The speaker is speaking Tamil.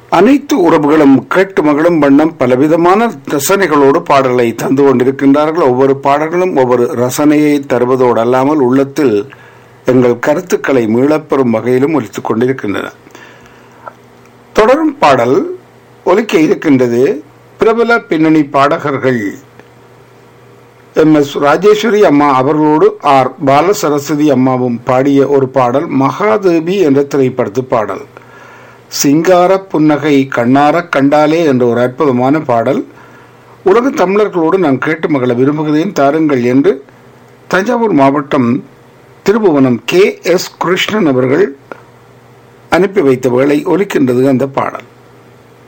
அனைத்து உறவுகளும் கேட்டு மகளும் வண்ணம் பலவிதமான ரசனைகளோடு பாடலை தந்து கொண்டிருக்கின்றார்கள் ஒவ்வொரு பாடல்களும் ஒவ்வொரு ரசனையை தருவதோடு அல்லாமல் உள்ளத்தில் எங்கள் கருத்துக்களை மீளப்பெறும் வகையிலும் ஒலித்துக் கொண்டிருக்கின்றன தொடரும் பாடல் ஒலிக்க இருக்கின்றது பிரபல பின்னணி பாடகர்கள் எம் எஸ் ராஜேஸ்வரி அம்மா அவர்களோடு ஆர் பாலசரஸ்வதி அம்மாவும் பாடிய ஒரு பாடல் மகாதேவி என்ற திரைப்படத்து பாடல் சிங்கார புன்னகை கண்ணார கண்டாலே என்ற ஒரு அற்புதமான பாடல் உலக தமிழர்களோடு நான் கேட்டு மகள விரும்புகிறேன் தாருங்கள் என்று தஞ்சாவூர் மாவட்டம் திருபுவனம் கே எஸ் கிருஷ்ணன் அவர்கள் அனுப்பி வைத்த வேளை ஒலிக்கின்றது அந்த பாடல்